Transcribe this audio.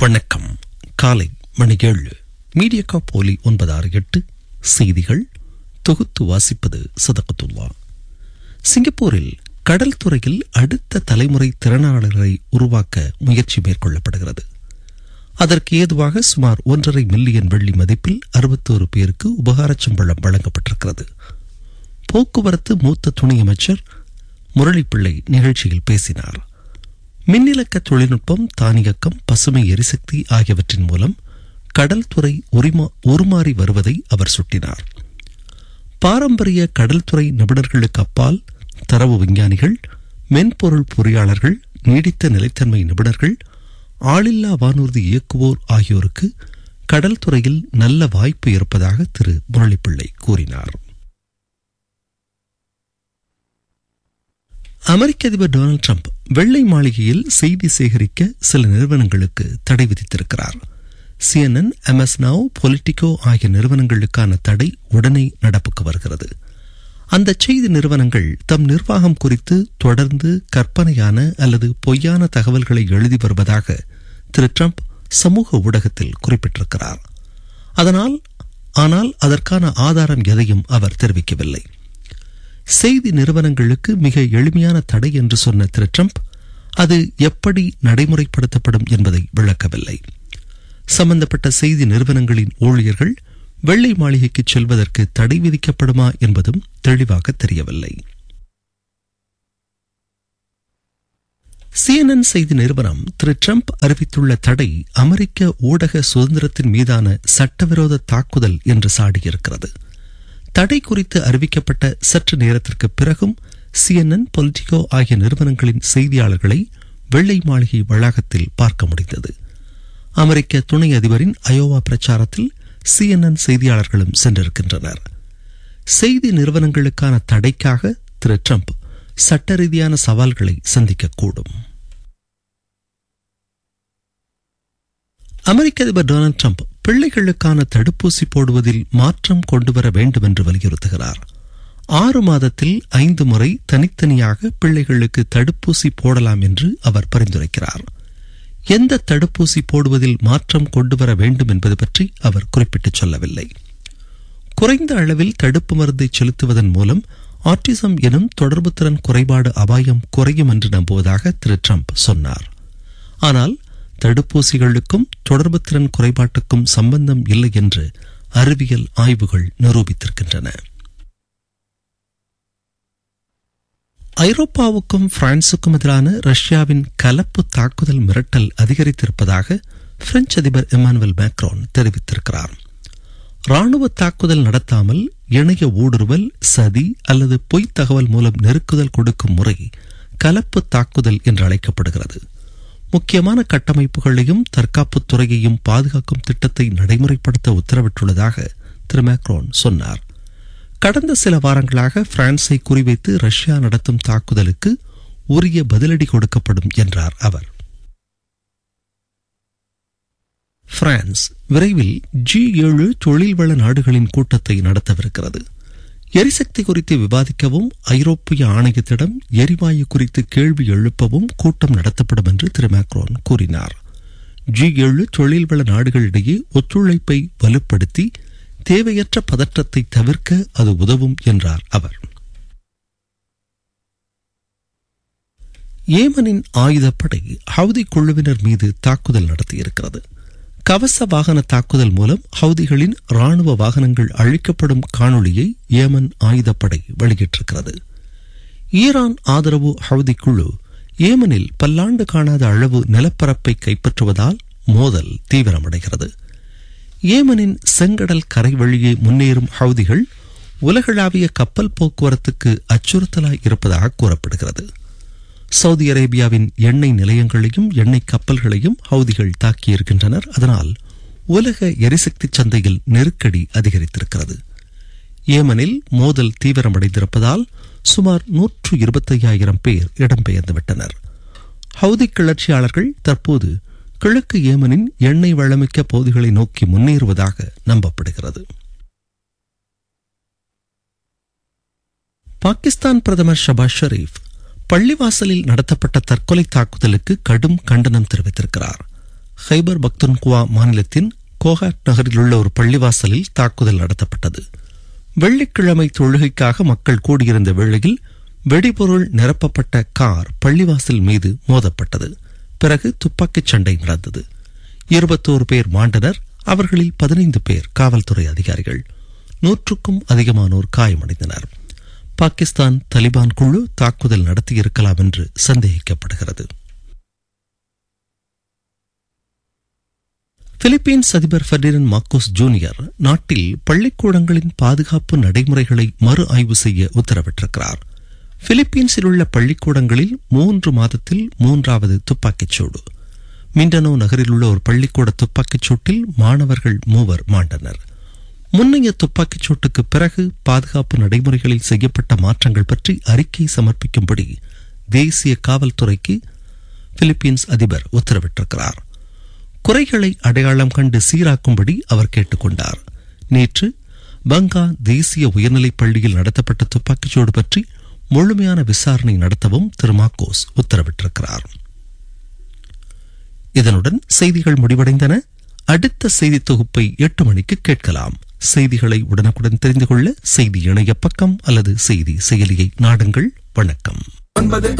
வணக்கம் காலை மணி ஏழு மீடியக்கா போலி ஒன்பது ஆறு எட்டு செய்திகள் தொகுத்து வாசிப்பது சதகத்துல்லா சிங்கப்பூரில் கடல் துறையில் அடுத்த தலைமுறை திறனாளர்களை உருவாக்க முயற்சி மேற்கொள்ளப்படுகிறது அதற்கு ஏதுவாக சுமார் ஒன்றரை மில்லியன் வெள்ளி மதிப்பில் அறுபத்தோரு பேருக்கு உபகாரச் சம்பளம் வழங்கப்பட்டிருக்கிறது போக்குவரத்து மூத்த துணை அமைச்சர் முரளிப்பிள்ளை நிகழ்ச்சியில் பேசினார் மின்னிலக்க தொழில்நுட்பம் தானியக்கம் பசுமை எரிசக்தி ஆகியவற்றின் மூலம் கடல் துறை உரிமா உருமாறி வருவதை அவர் சுட்டினார் பாரம்பரிய கடல் துறை நிபுணர்களுக்கு அப்பால் தரவு விஞ்ஞானிகள் மென்பொருள் பொறியாளர்கள் நீடித்த நிலைத்தன்மை நிபுணர்கள் ஆளில்லா வானூர்தி இயக்குவோர் ஆகியோருக்கு கடல் துறையில் நல்ல வாய்ப்பு இருப்பதாக திரு முரளிப்பிள்ளை கூறினார் அமெரிக்க அதிபர் டொனால்டு ட்ரம்ப் வெள்ளை மாளிகையில் செய்தி சேகரிக்க சில நிறுவனங்களுக்கு தடை விதித்திருக்கிறார் சிஎன்என் எம்எஸ் நவ் பொலிட்டிகோ ஆகிய நிறுவனங்களுக்கான தடை உடனே நடப்புக்கு வருகிறது அந்த செய்தி நிறுவனங்கள் தம் நிர்வாகம் குறித்து தொடர்ந்து கற்பனையான அல்லது பொய்யான தகவல்களை எழுதி வருவதாக திரு ட்ரம்ப் சமூக ஊடகத்தில் குறிப்பிட்டிருக்கிறார் அதனால் ஆனால் அதற்கான ஆதாரம் எதையும் அவர் தெரிவிக்கவில்லை செய்தி நிறுவனங்களுக்கு மிக எளிமையான தடை என்று சொன்ன திரு ட்ரம்ப் அது எப்படி நடைமுறைப்படுத்தப்படும் என்பதை விளக்கவில்லை சம்பந்தப்பட்ட செய்தி நிறுவனங்களின் ஊழியர்கள் வெள்ளை மாளிகைக்கு செல்வதற்கு தடை விதிக்கப்படுமா என்பதும் தெளிவாக தெரியவில்லை சிஎன்என் செய்தி நிறுவனம் திரு ட்ரம்ப் அறிவித்துள்ள தடை அமெரிக்க ஊடக சுதந்திரத்தின் மீதான சட்டவிரோத தாக்குதல் என்று சாடியிருக்கிறது தடை குறித்து அறிவிக்கப்பட்ட சற்று நேரத்திற்கு பிறகும் சிஎன்என் பொலிட்டிகோ ஆகிய நிறுவனங்களின் செய்தியாளர்களை வெள்ளை மாளிகை வளாகத்தில் பார்க்க முடிந்தது அமெரிக்க துணை அதிபரின் அயோவா பிரச்சாரத்தில் சிஎன்என் செய்தியாளர்களும் சென்றிருக்கின்றனர் செய்தி நிறுவனங்களுக்கான தடைக்காக திரு ட்ரம்ப் சட்ட ரீதியான சவால்களை சந்திக்கக்கூடும் அமெரிக்க அதிபர் டொனால்டு ட்ரம்ப் பிள்ளைகளுக்கான தடுப்பூசி போடுவதில் மாற்றம் கொண்டுவர வேண்டும் என்று வலியுறுத்துகிறார் ஆறு மாதத்தில் ஐந்து முறை தனித்தனியாக பிள்ளைகளுக்கு தடுப்பூசி போடலாம் என்று அவர் பரிந்துரைக்கிறார் எந்த தடுப்பூசி போடுவதில் மாற்றம் கொண்டுவர வேண்டும் என்பது பற்றி அவர் குறிப்பிட்டு சொல்லவில்லை குறைந்த அளவில் தடுப்பு மருந்தை செலுத்துவதன் மூலம் ஆட்டிசம் எனும் தொடர்பு திறன் குறைபாடு அபாயம் குறையும் என்று நம்புவதாக திரு ட்ரம்ப் சொன்னார் ஆனால் தடுப்பூசிகளுக்கும் தொடர்பு திறன் குறைபாட்டுக்கும் சம்பந்தம் இல்லை என்று அறிவியல் ஆய்வுகள் நிரூபித்திருக்கின்றன ஐரோப்பாவுக்கும் பிரான்சுக்கும் எதிரான ரஷ்யாவின் கலப்பு தாக்குதல் மிரட்டல் அதிகரித்திருப்பதாக பிரெஞ்சு அதிபர் இமானுவல் மேக்ரோன் தெரிவித்திருக்கிறார் ராணுவ தாக்குதல் நடத்தாமல் இணைய ஊடுருவல் சதி அல்லது பொய்த் தகவல் மூலம் நெருக்குதல் கொடுக்கும் முறை கலப்பு தாக்குதல் என்று அழைக்கப்படுகிறது முக்கியமான கட்டமைப்புகளையும் தற்காப்புத் துறையையும் பாதுகாக்கும் திட்டத்தை நடைமுறைப்படுத்த உத்தரவிட்டுள்ளதாக திரு மேக்ரோன் சொன்னார் கடந்த சில வாரங்களாக பிரான்ஸை குறிவைத்து ரஷ்யா நடத்தும் தாக்குதலுக்கு உரிய பதிலடி கொடுக்கப்படும் என்றார் அவர் பிரான்ஸ் விரைவில் ஜி ஏழு தொழில்வள நாடுகளின் கூட்டத்தை நடத்தவிருக்கிறது எரிசக்தி குறித்து விவாதிக்கவும் ஐரோப்பிய ஆணையத்திடம் எரிவாயு குறித்து கேள்வி எழுப்பவும் கூட்டம் நடத்தப்படும் என்று திரு மேக்ரோன் கூறினார் ஜி ஏழு தொழில்வள நாடுகளிடையே ஒத்துழைப்பை வலுப்படுத்தி தேவையற்ற பதற்றத்தை தவிர்க்க அது உதவும் என்றார் அவர் ஏமனின் ஆயுதப்படை ஹவுதி குழுவினர் மீது தாக்குதல் நடத்தியிருக்கிறது கவச வாகன தாக்குதல் மூலம் ஹவுதிகளின் ராணுவ வாகனங்கள் அழிக்கப்படும் காணொளியை ஏமன் ஆயுதப்படை வெளியிட்டிருக்கிறது ஈரான் ஆதரவு ஹவுதி குழு ஏமனில் பல்லாண்டு காணாத அளவு நிலப்பரப்பை கைப்பற்றுவதால் மோதல் தீவிரமடைகிறது ஏமனின் செங்கடல் கரை வழியே முன்னேறும் ஹவுதிகள் உலகளாவிய கப்பல் போக்குவரத்துக்கு அச்சுறுத்தலாய் இருப்பதாக கூறப்படுகிறது சவுதி அரேபியாவின் எண்ணெய் நிலையங்களையும் எண்ணெய் கப்பல்களையும் ஹவுதிகள் தாக்கியிருக்கின்றனர் அதனால் உலக எரிசக்தி சந்தையில் நெருக்கடி அதிகரித்திருக்கிறது ஏமனில் மோதல் தீவிரமடைந்திருப்பதால் சுமார் நூற்று இருபத்தையாயிரம் பேர் இடம்பெயர்ந்துவிட்டனர் ஹவுதி கிளர்ச்சியாளர்கள் தற்போது கிழக்கு ஏமனின் எண்ணெய் வளமிக்க பகுதிகளை நோக்கி முன்னேறுவதாக நம்பப்படுகிறது பாகிஸ்தான் பிரதமர் ஷபாஸ் ஷரீப் பள்ளிவாசலில் நடத்தப்பட்ட தற்கொலை தாக்குதலுக்கு கடும் கண்டனம் தெரிவித்திருக்கிறார் ஹைபர் பக்துன்குவா மாநிலத்தின் கோஹாட் நகரில் உள்ள ஒரு பள்ளிவாசலில் தாக்குதல் நடத்தப்பட்டது வெள்ளிக்கிழமை தொழுகைக்காக மக்கள் கூடியிருந்த வேளையில் வெடிபொருள் நிரப்பப்பட்ட கார் பள்ளிவாசல் மீது மோதப்பட்டது பிறகு துப்பாக்கிச் சண்டை நடந்தது இருபத்தோரு பேர் மாண்டனர் அவர்களில் பதினைந்து பேர் காவல்துறை அதிகாரிகள் நூற்றுக்கும் அதிகமானோர் காயமடைந்தனர் பாகிஸ்தான் தலிபான் குழு தாக்குதல் நடத்தியிருக்கலாம் என்று சந்தேகிக்கப்படுகிறது பிலிப்பீன்ஸ் அதிபர் ஃபெர்டினன் மார்க்கோஸ் ஜூனியர் நாட்டில் பள்ளிக்கூடங்களின் பாதுகாப்பு நடைமுறைகளை மறு ஆய்வு செய்ய உத்தரவிட்டிருக்கிறார் பிலிப்பீன்ஸில் உள்ள பள்ளிக்கூடங்களில் மூன்று மாதத்தில் மூன்றாவது துப்பாக்கிச் சூடு மிண்டனோ நகரில் உள்ள ஒரு பள்ளிக்கூட துப்பாக்கிச் சூட்டில் மாணவர்கள் மூவர் மாண்டனர் முன்னைய துப்பாக்கிச் சூட்டுக்கு பிறகு பாதுகாப்பு நடைமுறைகளில் செய்யப்பட்ட மாற்றங்கள் பற்றி அறிக்கை சமர்ப்பிக்கும்படி தேசிய காவல்துறைக்கு பிலிப்பீன்ஸ் அதிபர் உத்தரவிட்டிருக்கிறார் குறைகளை அடையாளம் கண்டு சீராக்கும்படி அவர் கேட்டுக்கொண்டார் நேற்று பங்கா தேசிய உயர்நிலைப் பள்ளியில் நடத்தப்பட்ட துப்பாக்கிச்சூடு பற்றி முழுமையான விசாரணை நடத்தவும் திரு மார்க்கோஸ் உத்தரவிட்டிருக்கிறார் இதனுடன் செய்திகள் முடிவடைந்தன அடுத்த செய்தி தொகுப்பை எட்டு மணிக்கு கேட்கலாம் செய்திகளை உடனுக்குடன் தெரிந்து கொள்ள செய்தி இணைய பக்கம் அல்லது செய்தி செயலியை நாடுங்கள் வணக்கம்